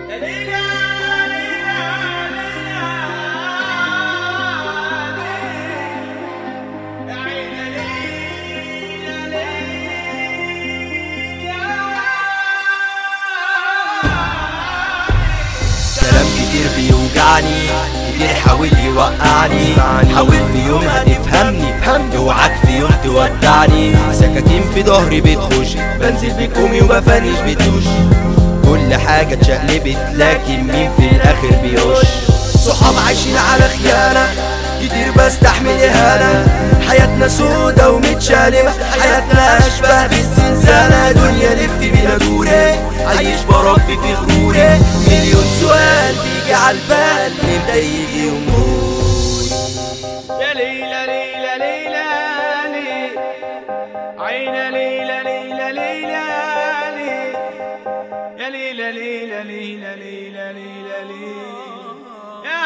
كلام كتير بيوجعني كتير حاول يوقعني حاول في يوم هتفهمني اوعاك في يوم تودعني سكاكين في ظهري بتخش بنزل بكومي وبفنش بتوش كل حاجة اتشقلبت لكن مين في الاخر بيوش صحاب عايشين على خيانة كتير بستحمل اهانة حياتنا سودا ومتشالمة حياتنا اشبه بالزنزانة دنيا لف بلا دوري عايش بربي في غروري مليون سؤال بيجي عالبال امتى يجي يوم دوري يا ليلى ليلى ليلى لي عين ليلى ليلى ليلى لي يا ليلى ليلى ليلى ليلى ليلى لي يا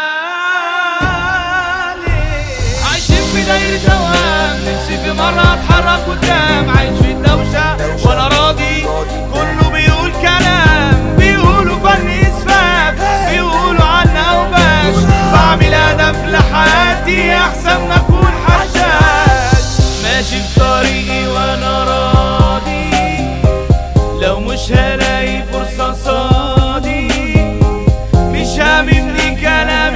لي عايشين في دايرة دوام نفسي في مرة اتحرك قدام عايش في الدوشة وانا راضي كله بيقول كلام بيقولوا فن اسفاف بيقولوا عنا وباش بعمل هدف لحياتي احسن ما اكون حشاش ماشي في طريقي وانا راضي لو مش هلاقي فرصة صادي مش هاممني كلام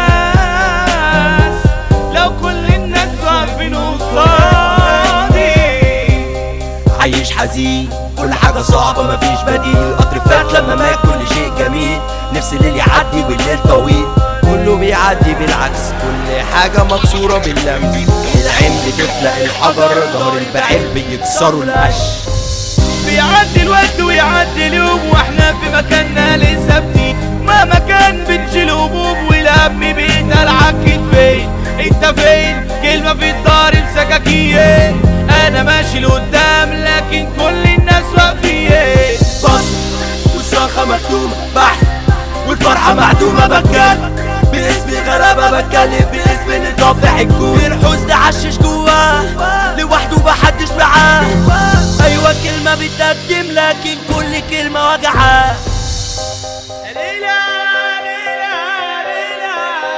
الناس لو كل الناس واقفين قصادي عايش حزين كل حاجة صعبة مفيش بديل القطر فات لما مات كل شيء جميل نفس الليل يعدي والليل طويل كله بيعدي بالعكس كل حاجة مكسورة باللمس العين بتفلق الحجر ظهر البعير بيكسروا القش بيعدي الوقت ويعدي اليوم واحنا في مكاننا لسه ثابتين مهما كان بنشيل هموم والهم بيتقال عالكتفين فين انت فين كلمة في الدار بسكاكين انا ماشي لقدام لكن كل الناس واقفين بص والصرخة مكتومة بحث والفرحة معدومة بتكلم باسم غلابة بتكلم باسم اللي طافح الكون الحزن عشش جواه لوحده محدش معاه ايوه كلمة بتقدم لكن كل كلمة وجعاه ليلى ليلى ليلى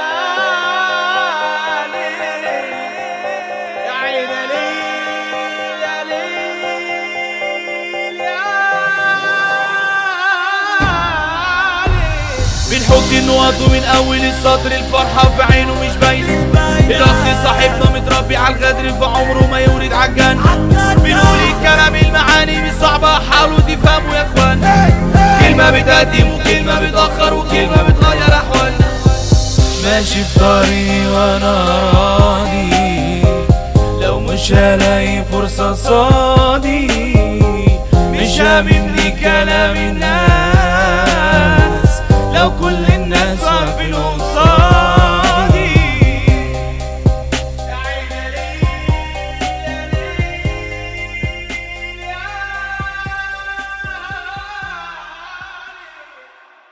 ليلى يا عين ليلى ليلى بنحط النقط ومن اول السطر الفرحة في عينه مش باينة الاخ صاحبنا متربي على الغدر في عمره ما يورد عالجنة بنقول الكلام المعاني مش صعبة حاولوا تفهموا يا اخوان كلمة بتقدم وكلمة بتأخر وكلمة بتغير أحوالنا ماشي في طريقي وأنا راضي لو مش هلاقي فرصة صادي مش هاممني كلام الناس